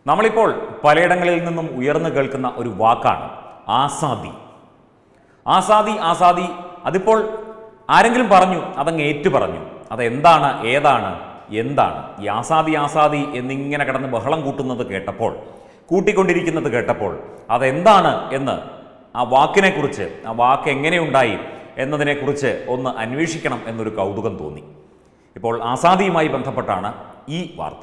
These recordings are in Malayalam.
നമ്മളിപ്പോൾ പലയിടങ്ങളിൽ നിന്നും ഉയർന്നു കേൾക്കുന്ന ഒരു വാക്കാണ് ആസാദി ആസാദി ആസാദി അതിപ്പോൾ ആരെങ്കിലും പറഞ്ഞു അതങ്ങ് ഏറ്റു പറഞ്ഞു അതെന്താണ് ഏതാണ് എന്താണ് ഈ ആസാദി ആസാദി എന്നിങ്ങനെ കിടന്ന് ബഹളം കൂട്ടുന്നത് കേട്ടപ്പോൾ കൂട്ടിക്കൊണ്ടിരിക്കുന്നത് കേട്ടപ്പോൾ അതെന്താണ് എന്ന് ആ വാക്കിനെക്കുറിച്ച് ആ വാക്ക് എങ്ങനെയുണ്ടായി എന്നതിനെക്കുറിച്ച് ഒന്ന് അന്വേഷിക്കണം എന്നൊരു കൗതുകം തോന്നി ഇപ്പോൾ ആസാദിയുമായി ബന്ധപ്പെട്ടാണ് ഈ വാർത്ത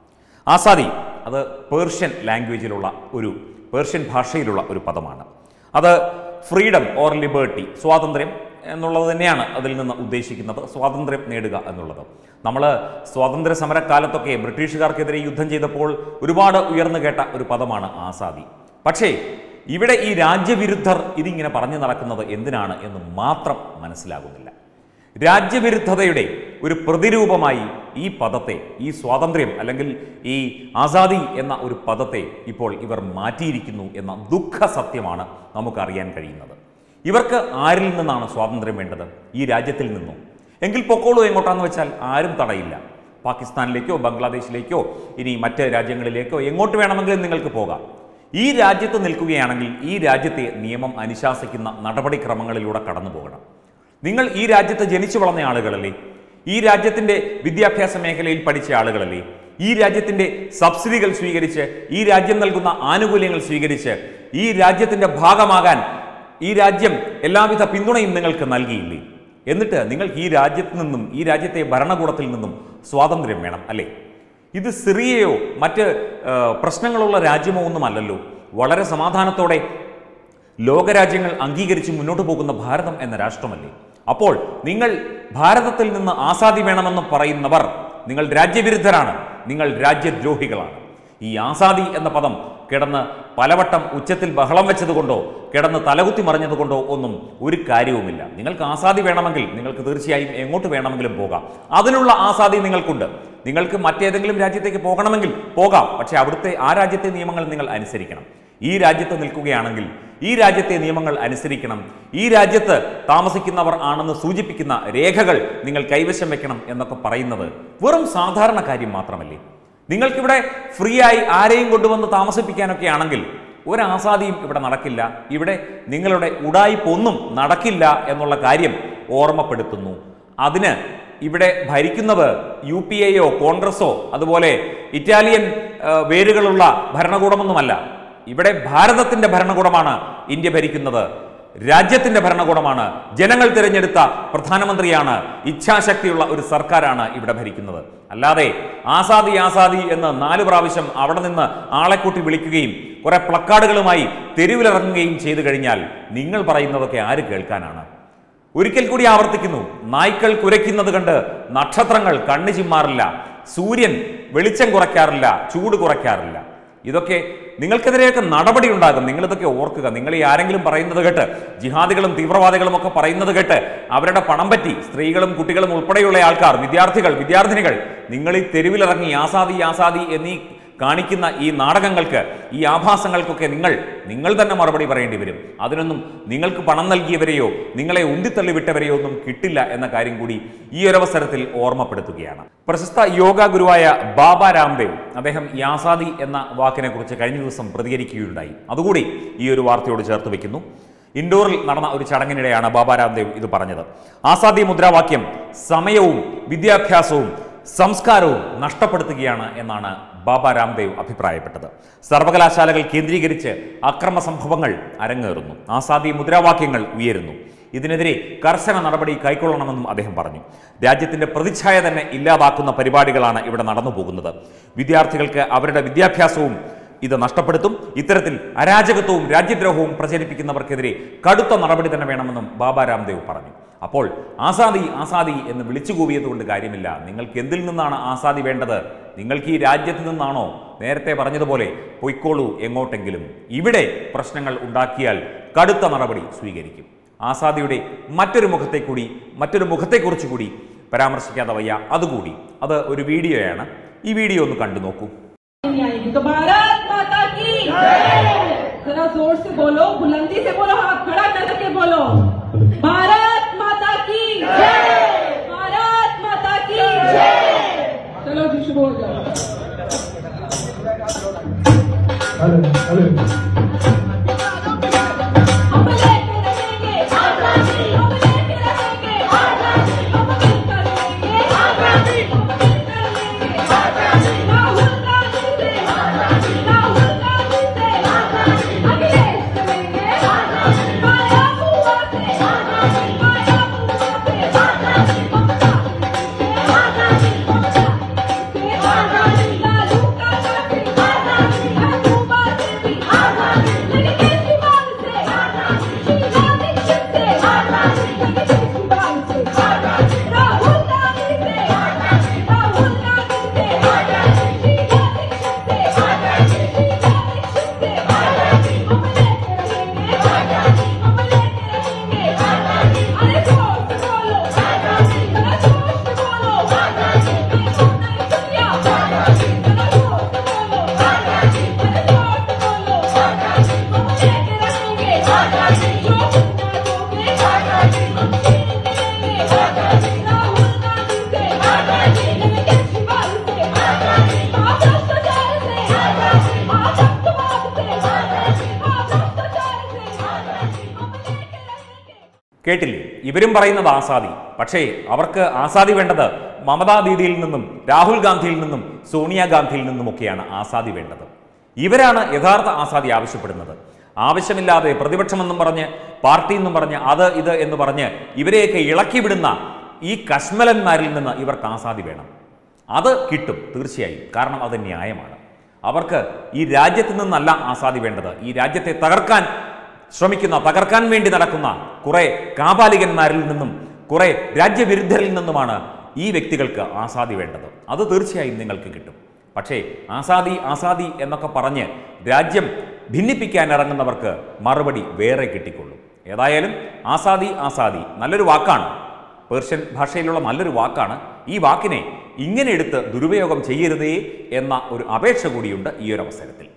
ആസാദി അത് പേർഷ്യൻ ലാംഗ്വേജിലുള്ള ഒരു പേർഷ്യൻ ഭാഷയിലുള്ള ഒരു പദമാണ് അത് ഫ്രീഡം ഓർ ലിബേർട്ടി സ്വാതന്ത്ര്യം എന്നുള്ളത് തന്നെയാണ് അതിൽ നിന്ന് ഉദ്ദേശിക്കുന്നത് സ്വാതന്ത്ര്യം നേടുക എന്നുള്ളത് നമ്മൾ സ്വാതന്ത്ര്യ സമരക്കാലത്തൊക്കെ ബ്രിട്ടീഷുകാർക്കെതിരെ യുദ്ധം ചെയ്തപ്പോൾ ഒരുപാട് ഉയർന്നു കേട്ട ഒരു പദമാണ് ആസാദി പക്ഷേ ഇവിടെ ഈ രാജ്യവിരുദ്ധർ ഇതിങ്ങനെ പറഞ്ഞു നടക്കുന്നത് എന്തിനാണ് എന്ന് മാത്രം മനസ്സിലാകുന്നില്ല രാജ്യവിരുദ്ധതയുടെ ഒരു പ്രതിരൂപമായി ഈ പദത്തെ ഈ സ്വാതന്ത്ര്യം അല്ലെങ്കിൽ ഈ ആസാദി എന്ന ഒരു പദത്തെ ഇപ്പോൾ ഇവർ മാറ്റിയിരിക്കുന്നു എന്ന ദുഃഖ സത്യമാണ് നമുക്കറിയാൻ കഴിയുന്നത് ഇവർക്ക് ആരിൽ നിന്നാണ് സ്വാതന്ത്ര്യം വേണ്ടത് ഈ രാജ്യത്തിൽ നിന്നോ എങ്കിൽ പൊക്കോളൂ എങ്ങോട്ടാന്ന് വെച്ചാൽ ആരും തടയില്ല പാകിസ്ഥാനിലേക്കോ ബംഗ്ലാദേശിലേക്കോ ഇനി മറ്റ് രാജ്യങ്ങളിലേക്കോ എങ്ങോട്ട് വേണമെങ്കിലും നിങ്ങൾക്ക് പോകാം ഈ രാജ്യത്ത് നിൽക്കുകയാണെങ്കിൽ ഈ രാജ്യത്തെ നിയമം അനുശാസിക്കുന്ന നടപടിക്രമങ്ങളിലൂടെ കടന്നു പോകണം നിങ്ങൾ ഈ രാജ്യത്ത് ജനിച്ചു വളർന്ന ആളുകളല്ലേ ഈ രാജ്യത്തിന്റെ വിദ്യാഭ്യാസ മേഖലയിൽ പഠിച്ച ആളുകളല്ലേ ഈ രാജ്യത്തിന്റെ സബ്സിഡികൾ സ്വീകരിച്ച് ഈ രാജ്യം നൽകുന്ന ആനുകൂല്യങ്ങൾ സ്വീകരിച്ച് ഈ രാജ്യത്തിന്റെ ഭാഗമാകാൻ ഈ രാജ്യം എല്ലാവിധ പിന്തുണയും നിങ്ങൾക്ക് നൽകിയില്ലേ എന്നിട്ട് നിങ്ങൾക്ക് ഈ രാജ്യത്ത് നിന്നും ഈ രാജ്യത്തെ ഭരണകൂടത്തിൽ നിന്നും സ്വാതന്ത്ര്യം വേണം അല്ലേ ഇത് സിറിയയോ മറ്റ് ആ, പ്രശ്നങ്ങളുള്ള രാജ്യമോ ഒന്നുമല്ലല്ലോ വളരെ സമാധാനത്തോടെ ലോകരാജ്യങ്ങൾ അംഗീകരിച്ച് മുന്നോട്ട് പോകുന്ന ഭാരതം എന്ന രാഷ്ട്രമല്ലേ അപ്പോൾ നിങ്ങൾ ഭാരതത്തിൽ നിന്ന് ആസാദി വേണമെന്ന് പറയുന്നവർ നിങ്ങൾ രാജ്യവിരുദ്ധരാണ് നിങ്ങൾ രാജ്യദ്രോഹികളാണ് ഈ ആസാദി എന്ന പദം കിടന്ന് പലവട്ടം ഉച്ചത്തിൽ ബഹളം വെച്ചതുകൊണ്ടോ കിടന്ന് തലകുത്തി മറിഞ്ഞതുകൊണ്ടോ ഒന്നും ഒരു കാര്യവുമില്ല നിങ്ങൾക്ക് ആസാദി വേണമെങ്കിൽ നിങ്ങൾക്ക് തീർച്ചയായും എങ്ങോട്ട് വേണമെങ്കിലും പോകാം അതിനുള്ള ആസാദി നിങ്ങൾക്കുണ്ട് നിങ്ങൾക്ക് മറ്റേതെങ്കിലും രാജ്യത്തേക്ക് പോകണമെങ്കിൽ പോകാം പക്ഷേ അവിടുത്തെ ആ രാജ്യത്തെ നിയമങ്ങൾ നിങ്ങൾ അനുസരിക്കണം ഈ രാജ്യത്ത് നിൽക്കുകയാണെങ്കിൽ ഈ രാജ്യത്തെ നിയമങ്ങൾ അനുസരിക്കണം ഈ രാജ്യത്ത് താമസിക്കുന്നവർ ആണെന്ന് സൂചിപ്പിക്കുന്ന രേഖകൾ നിങ്ങൾ കൈവശം വെക്കണം എന്നൊക്കെ പറയുന്നത് വെറും സാധാരണ കാര്യം മാത്രമല്ലേ നിങ്ങൾക്കിവിടെ ഫ്രീ ആയി ആരെയും കൊണ്ടുവന്ന് താമസിപ്പിക്കാനൊക്കെ ആണെങ്കിൽ ഒരു ആസാദിയും ഇവിടെ നടക്കില്ല ഇവിടെ നിങ്ങളുടെ ഉടായിപ്പൊന്നും നടക്കില്ല എന്നുള്ള കാര്യം ഓർമ്മപ്പെടുത്തുന്നു അതിന് ഇവിടെ ഭരിക്കുന്നത് യു പി എയോ കോൺഗ്രസോ അതുപോലെ ഇറ്റാലിയൻ ആ, വേരുകളുള്ള ഭരണകൂടമൊന്നുമല്ല ഇവിടെ ഭാരതത്തിന്റെ ഭരണകൂടമാണ് ഇന്ത്യ ഭരിക്കുന്നത് രാജ്യത്തിന്റെ ഭരണകൂടമാണ് ജനങ്ങൾ തിരഞ്ഞെടുത്ത പ്രധാനമന്ത്രിയാണ് ഇച്ഛാശക്തിയുള്ള ഒരു സർക്കാരാണ് ഇവിടെ ഭരിക്കുന്നത് അല്ലാതെ ആസാദി ആസാദി എന്ന് നാല് പ്രാവശ്യം അവിടെ നിന്ന് ആളെ കൂട്ടി വിളിക്കുകയും കുറെ പ്ലക്കാർഡുകളുമായി തെരുവിലിറങ്ങുകയും ചെയ്തു കഴിഞ്ഞാൽ നിങ്ങൾ പറയുന്നതൊക്കെ ആര് കേൾക്കാനാണ് ഒരിക്കൽ കൂടി ആവർത്തിക്കുന്നു നായ്ക്കൾ കുരയ്ക്കുന്നത് കണ്ട് നക്ഷത്രങ്ങൾ കണ്ണു ചിമ്മാറില്ല സൂര്യൻ വെളിച്ചം കുറയ്ക്കാറില്ല ചൂട് കുറയ്ക്കാറില്ല ഇതൊക്കെ നിങ്ങൾക്കെതിരെയൊക്കെ നടപടി ഉണ്ടാകും നിങ്ങളിതൊക്കെ ഓർക്കുക നിങ്ങൾ ഈ ആരെങ്കിലും പറയുന്നത് കേട്ട് ജിഹാദികളും തീവ്രവാദികളും ഒക്കെ പറയുന്നത് കേട്ട് അവരുടെ പണം പറ്റി സ്ത്രീകളും കുട്ടികളും ഉൾപ്പെടെയുള്ള ആൾക്കാർ വിദ്യാർത്ഥികൾ വിദ്യാർത്ഥിനികൾ നിങ്ങൾ ഈ തെരുവിലിറങ്ങി ആസാദി ആസാദി എന്നീ കാണിക്കുന്ന ഈ നാടകങ്ങൾക്ക് ഈ ആഭാസങ്ങൾക്കൊക്കെ നിങ്ങൾ നിങ്ങൾ തന്നെ മറുപടി പറയേണ്ടി വരും അതിനൊന്നും നിങ്ങൾക്ക് പണം നൽകിയവരെയോ നിങ്ങളെ ഉന്തിത്തള്ളി വിട്ടവരെയോ ഒന്നും കിട്ടില്ല എന്ന കാര്യം കൂടി ഈ ഒരവസരത്തിൽ ഓർമ്മപ്പെടുത്തുകയാണ് പ്രശസ്ത യോഗ ഗുരുവായ ബാബ രാംദേവ് അദ്ദേഹം ഈ ആസാദി എന്ന വാക്കിനെ കുറിച്ച് കഴിഞ്ഞ ദിവസം പ്രതികരിക്കുകയുണ്ടായി അതുകൂടി ഈ ഒരു വാർത്തയോട് ചേർത്ത് വെക്കുന്നു ഇൻഡോറിൽ നടന്ന ഒരു ചടങ്ങിനിടെയാണ് ബാബ രാംദേവ് ഇത് പറഞ്ഞത് ആസാദി മുദ്രാവാക്യം സമയവും വിദ്യാഭ്യാസവും സംസ്കാരവും നഷ്ടപ്പെടുത്തുകയാണ് എന്നാണ് ബാബ രാംദേവ് അഭിപ്രായപ്പെട്ടത് സർവകലാശാലകൾ കേന്ദ്രീകരിച്ച് അക്രമ സംഭവങ്ങൾ അരങ്ങേറുന്നു ആസാദി മുദ്രാവാക്യങ്ങൾ ഉയരുന്നു ഇതിനെതിരെ കർശന നടപടി കൈക്കൊള്ളണമെന്നും അദ്ദേഹം പറഞ്ഞു രാജ്യത്തിന്റെ പ്രതിച്ഛായ തന്നെ ഇല്ലാതാക്കുന്ന പരിപാടികളാണ് ഇവിടെ നടന്നു പോകുന്നത് വിദ്യാർത്ഥികൾക്ക് അവരുടെ വിദ്യാഭ്യാസവും ഇത് നഷ്ടപ്പെടുത്തും ഇത്തരത്തിൽ അരാജകത്വവും രാജ്യദ്രോഹവും പ്രചരിപ്പിക്കുന്നവർക്കെതിരെ കടുത്ത നടപടി തന്നെ വേണമെന്നും ബാബ രാംദേവ് പറഞ്ഞു അപ്പോൾ ആസാദി ആസാദി എന്ന് വിളിച്ചു കൂവിയത് കൊണ്ട് കാര്യമില്ല നിങ്ങൾക്ക് എന്തിൽ നിന്നാണ് ആസാദി വേണ്ടത് നിങ്ങൾക്ക് ഈ രാജ്യത്ത് നിന്നാണോ നേരത്തെ പറഞ്ഞതുപോലെ പൊയ്ക്കോളൂ എങ്ങോട്ടെങ്കിലും ഇവിടെ പ്രശ്നങ്ങൾ ഉണ്ടാക്കിയാൽ കടുത്ത നടപടി സ്വീകരിക്കും ആസാദിയുടെ മറ്റൊരു മുഖത്തെ കൂടി മറ്റൊരു മുഖത്തെക്കുറിച്ച് കൂടി പരാമർശിക്കാതെ വയ്യ അതുകൂടി അത് ഒരു വീഡിയോയാണ് ഈ വീഡിയോ ഒന്ന് കണ്ടു നോക്കൂ नहीं आएगी तो भारत माता की जरा जोर से बोलो बुलंदी से बोलो हाथ खड़ा करके बोलो भारत माता की भारत माता की चलो जी शुरू हो जाओ हम लेके रहेंगे आजादी हम लेके रहेंगे आजादी हम मिलकर रहेंगे आजादी हम मिलकर रहेंगे आजादी राहुल गांधी से आजादी राहुल गांधी से आजादी अखिलेश करेंगे आजादी माया बुआ से आजादी माया बुआ से आजादी ममता से आजादी ममता से आजादी लालू का काफी आजादी महबूबा देवी आजादी लेकिन केजरीवाल से आजादी शीला दीक्षित से आजादी लेकिन केजरीवाल से आजादी राहुल गांधी से आजादी राहुल गांधी से आजादी शीला दीक्षित से आजादी शीला दीक्षित से आजादी हम लेके रहेंगे आजादी हम लेके रहेंगे आजादी अरे जोर से बोलो आजादी जरा जोर से बोलो आजादी ये तो नई दुनिया आजादी जरा जोर से बोलो आजादी अरे जोर से बोलो आजादी हम लेके रहेंगे आजादी जो करना दोगे आजादी हम छीन लेंगे आजादी राहुल गांधी से आजादी लेकिन केजरीवाल से आजादी आप भ्रष्टाचार से आजादी आप अर्थवाद से आजादी आप भ्रष्टाचार से आजादी हम लेके रहेंगे കേട്ടില്ലേ ഇവരും പറയുന്നത് ആസാദി പക്ഷേ അവർക്ക് ആസാദി വേണ്ടത് മമതാ ദീദിയിൽ നിന്നും രാഹുൽ ഗാന്ധിയിൽ നിന്നും സോണിയാഗാന്ധിയിൽ നിന്നുമൊക്കെയാണ് ആസാദി വേണ്ടത് ഇവരാണ് യഥാർത്ഥ ആസാദി ആവശ്യപ്പെടുന്നത് ആവശ്യമില്ലാതെ പ്രതിപക്ഷമെന്നും പറഞ്ഞ് പാർട്ടി എന്നും പറഞ്ഞ് അത് ഇത് എന്ന് പറഞ്ഞ് ഇവരെയൊക്കെ ഇളക്കി വിടുന്ന ഈ കശ്മലന്മാരിൽ നിന്ന് ഇവർക്ക് ആസാദി വേണം അത് കിട്ടും തീർച്ചയായും കാരണം അത് ന്യായമാണ് അവർക്ക് ഈ രാജ്യത്ത് നിന്നല്ല ആസാദി വേണ്ടത് ഈ രാജ്യത്തെ തകർക്കാൻ ശ്രമിക്കുന്ന തകർക്കാൻ വേണ്ടി നടക്കുന്ന കുറെ കാപാലികന്മാരിൽ നിന്നും കുറെ രാജ്യവിരുദ്ധരിൽ നിന്നുമാണ് ഈ വ്യക്തികൾക്ക് ആസാദി വേണ്ടത് അത് തീർച്ചയായും നിങ്ങൾക്ക് കിട്ടും പക്ഷേ ആസാദി ആസാദി എന്നൊക്കെ പറഞ്ഞ് രാജ്യം ഭിന്നിപ്പിക്കാൻ ഇറങ്ങുന്നവർക്ക് മറുപടി വേറെ കിട്ടിക്കൊള്ളും ഏതായാലും ആസാദി ആസാദി നല്ലൊരു വാക്കാണ് പേർഷ്യൻ ഭാഷയിലുള്ള നല്ലൊരു വാക്കാണ് ഈ വാക്കിനെ ഇങ്ങനെ എടുത്ത് ദുരുപയോഗം ചെയ്യരുതേ എന്ന ഒരു അപേക്ഷ കൂടിയുണ്ട് ഈ ഒരു അവസരത്തിൽ